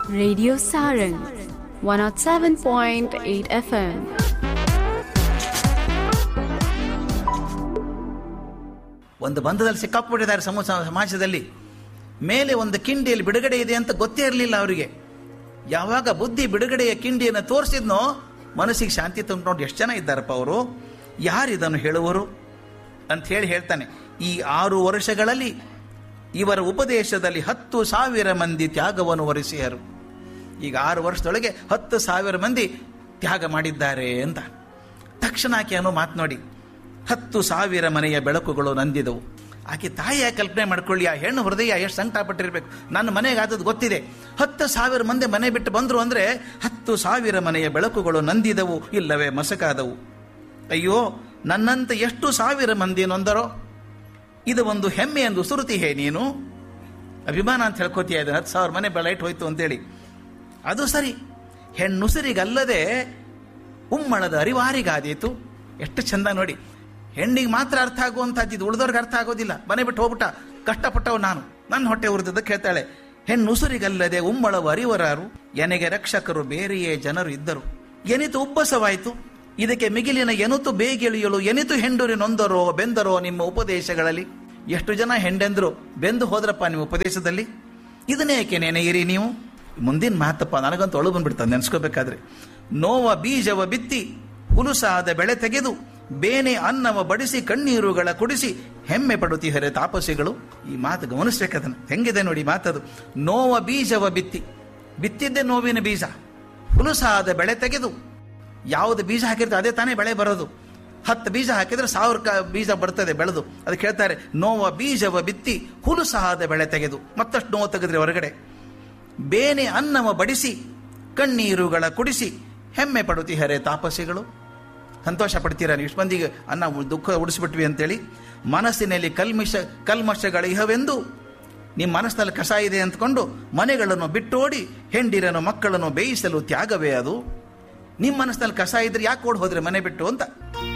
Radio Sarang 107.8 FM. ಒಂದು ಬಂಧದಲ್ಲಿ ಸಿಕ್ಕಾಕ್ಬಿಟ್ಟಿದ್ದಾರೆ ಸಮೂಹ ಸಮಾಜದಲ್ಲಿ ಮೇಲೆ ಒಂದು ಕಿಂಡಿಯಲ್ಲಿ ಬಿಡುಗಡೆ ಇದೆ ಅಂತ ಗೊತ್ತೇ ಇರಲಿಲ್ಲ ಅವರಿಗೆ ಯಾವಾಗ ಬುದ್ಧಿ ಬಿಡುಗಡೆಯ ಕಿಂಡಿಯನ್ನು ತೋರಿಸಿದ್ನೋ ಮನಸ್ಸಿಗೆ ಶಾಂತಿ ತುಂಬಿಕೊಂಡು ಎಷ್ಟು ಜನ ಇದ್ದಾರಪ್ಪ ಅವರು ಯಾರಿದನ್ನು ಹೇಳುವರು ಅಂತ ಹೇಳಿ ಹೇಳ್ತಾನೆ ಈ ಆರು ವರ್ಷಗಳಲ್ಲಿ ಇವರ ಉಪದೇಶದಲ್ಲಿ ಹತ್ತು ಸಾವಿರ ಮಂದಿ ತ್ಯಾಗವನ್ನು ಹೊರಿಸಿಯರು ಈಗ ಆರು ವರ್ಷದೊಳಗೆ ಹತ್ತು ಸಾವಿರ ಮಂದಿ ತ್ಯಾಗ ಮಾಡಿದ್ದಾರೆ ಅಂತ ತಕ್ಷಣ ಆಕೆ ಅನ್ನೋ ಮಾತು ನೋಡಿ ಹತ್ತು ಸಾವಿರ ಮನೆಯ ಬೆಳಕುಗಳು ನಂದಿದವು ಆಕೆ ತಾಯಿಯ ಕಲ್ಪನೆ ಮಾಡ್ಕೊಳ್ಳಿ ಆ ಹೆಣ್ಣು ಹೃದಯ ಎಷ್ಟು ಸಂಕಟ ಪಟ್ಟಿರ್ಬೇಕು ನನ್ನ ಮನೆಗೆ ಆದದ್ದು ಗೊತ್ತಿದೆ ಹತ್ತು ಸಾವಿರ ಮಂದಿ ಮನೆ ಬಿಟ್ಟು ಬಂದರು ಅಂದರೆ ಹತ್ತು ಸಾವಿರ ಮನೆಯ ಬೆಳಕುಗಳು ನಂದಿದವು ಇಲ್ಲವೇ ಮಸಕಾದವು ಅಯ್ಯೋ ನನ್ನಂತ ಎಷ್ಟು ಸಾವಿರ ಮಂದಿ ನೊಂದರೋ ಇದು ಒಂದು ಹೆಮ್ಮೆ ಎಂದು ಸುರುತಿ ಹೇ ನೀನು ಅಭಿಮಾನ ಅಂತ ಹೇಳ್ಕೊತೀಯ ಇದು ಹತ್ತು ಸಾವಿರ ಮನೆ ಬೆಳೈಟ್ ಹೋಯ್ತು ಅಂತೇಳಿ ಅದು ಸರಿ ಹೆಣ್ಣುಸಿರಿಗಲ್ಲದೆ ಉಮ್ಮಳದ ಅರಿವಾರಿಗಾದೀತು ಎಷ್ಟು ಚಂದ ನೋಡಿ ಹೆಣ್ಣಿಗೆ ಮಾತ್ರ ಅರ್ಥ ಆಗುವಂಥದ್ದು ಉಳಿದವ್ರಿಗೆ ಅರ್ಥ ಆಗೋದಿಲ್ಲ ಮನೆ ಬಿಟ್ಟು ಹೋಗ್ಬಿಟ್ಟ ಕಷ್ಟಪಟ್ಟವು ನಾನು ನನ್ನ ಹೊಟ್ಟೆ ಉರಿದದ್ದು ಕೇಳ್ತಾಳೆ ಹೆಣ್ಣುಸುರಿಗಲ್ಲದೆ ಉಮ್ಮಳವ ಅರಿವರಾರು ಎನೆಗೆ ರಕ್ಷಕರು ಬೇರೆಯೇ ಜನರು ಇದ್ದರು ಎನಿತು ಉಬ್ಬಸವಾಯಿತು ಇದಕ್ಕೆ ಮಿಗಿಲಿನ ಎನುತು ಬೇಗಿಳಿಯಲು ಎನಿತು ಹೆಂಡುರಿ ನೊಂದರೋ ಬೆಂದರೋ ನಿಮ್ಮ ಉಪದೇಶಗಳಲ್ಲಿ ಎಷ್ಟು ಜನ ಹೆಂಡೆಂದ್ರು ಬೆಂದು ಹೋದ್ರಪ್ಪ ನಿಮ್ಮ ಉಪದೇಶದಲ್ಲಿ ಇದನ್ನೇ ಏಕೆ ನೆನೆಯಿರಿ ನೀವು ಮುಂದಿನ ಮಾತಪ್ಪ ನನಗಂತೂ ಒಳಗೆ ಬಂದ್ಬಿಡ್ತದೆ ನೆನೆಸ್ಕೋಬೇಕಾದ್ರೆ ನೋವ ಬೀಜವ ಬಿತ್ತಿ ಹುಲುಸಾದ ಬೆಳೆ ತೆಗೆದು ಬೇನೆ ಅನ್ನವ ಬಡಿಸಿ ಕಣ್ಣೀರುಗಳ ಕುಡಿಸಿ ಹೆಮ್ಮೆ ಪಡುತ್ತಿಹರೆ ತಾಪಸಿಗಳು ಈ ಮಾತು ಗಮನಿಸ್ಬೇಕದನ್ನು ಹೆಂಗಿದೆ ನೋಡಿ ಮಾತದು ನೋವ ಬೀಜವ ಬಿತ್ತಿ ಬಿತ್ತಿದ್ದೆ ನೋವಿನ ಬೀಜ ಹುಲುಸಾದ ಬೆಳೆ ತೆಗೆದು ಯಾವುದು ಬೀಜ ಹಾಕಿರ್ತದೆ ಅದೇ ತಾನೇ ಬೆಳೆ ಬರೋದು ಹತ್ತು ಬೀಜ ಹಾಕಿದ್ರೆ ಸಾವಿರ ಕ ಬೀಜ ಬರ್ತದೆ ಬೆಳೆದು ಅದಕ್ಕೆ ಹೇಳ್ತಾರೆ ನೋವ ಬೀಜವ ಬಿತ್ತಿ ಹುಲುಸಾದ ಬೆಳೆ ತೆಗೆದು ಮತ್ತಷ್ಟು ನೋವು ತೆಗೆದ್ರೆ ಹೊರಗಡೆ ಬೇನೆ ಅನ್ನವ ಬಡಿಸಿ ಕಣ್ಣೀರುಗಳ ಕುಡಿಸಿ ಹೆಮ್ಮೆ ಪಡುತ್ತಿಹರೆ ತಾಪಸಿಗಳು ಸಂತೋಷ ಪಡ್ತೀರಾ ನೀವು ಇಷ್ಟು ಮಂದಿಗೆ ಅನ್ನ ದುಃಖ ಉಡಿಸ್ಬಿಟ್ವಿ ಅಂತೇಳಿ ಮನಸ್ಸಿನಲ್ಲಿ ಕಲ್ಮಿಷ ಕಲ್ಮಶಗಳ ಇಹವೆಂದು ನಿಮ್ಮ ಮನಸ್ಸಿನಲ್ಲಿ ಕಸ ಇದೆ ಅಂದ್ಕೊಂಡು ಮನೆಗಳನ್ನು ಬಿಟ್ಟೋಡಿ ಹೆಂಡಿರನು ಮಕ್ಕಳನ್ನು ಬೇಯಿಸಲು ತ್ಯಾಗವೇ ಅದು ನಿಮ್ಮ ಮನಸ್ಸಿನಲ್ಲಿ ಕಸ ಇದ್ರೆ ಯಾಕೆ ಓಡ್ ಹೋದ್ರೆ ಮನೆ ಬಿಟ್ಟು ಅಂತ